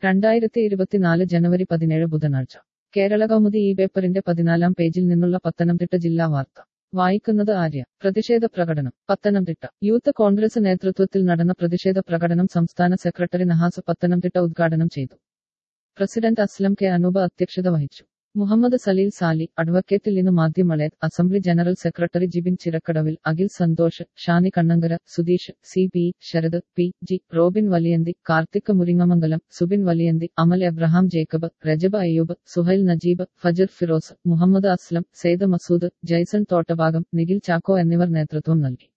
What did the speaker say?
രണ്ടായിരത്തി ഇരുപത്തിനാല് ജനുവരി പതിനേഴ് ബുധനാഴ്ച കേരള കൗമുദി ഈ പേപ്പറിന്റെ പതിനാലാം പേജിൽ നിന്നുള്ള പത്തനംതിട്ട ജില്ലാ വാർത്ത വായിക്കുന്നത് ആര്യ പ്രതിഷേധ പ്രകടനം പത്തനംതിട്ട യൂത്ത് കോൺഗ്രസ് നേതൃത്വത്തിൽ നടന്ന പ്രതിഷേധ പ്രകടനം സംസ്ഥാന സെക്രട്ടറി നഹാസ് പത്തനംതിട്ട ഉദ്ഘാടനം ചെയ്തു പ്രസിഡന്റ് അസ്ലം കെ അനൂപ അധ്യക്ഷത വഹിച്ചു മുഹമ്മദ് സലീൽ സാലി അഡ്വക്കേറ്റ് ലിനു മാധ്യമളേത് അസംബ്ലി ജനറൽ സെക്രട്ടറി ജിബിൻ ചിറക്കടവിൽ Akhil Santhosh Shani Kannankara Sudheesh C P Sarath P G Robin Valiyanthi Karthik Muringamangalam Subin Valiyanthi Amal Abraham Jacob Rajab Ayyub Suhail Najeeb Fajar Firoz Muhammad Aslam Syed Masood Jaison തോട്ടഭാഗം Nikhil Chacko എന്നിവർ നേതൃത്വം നൽകി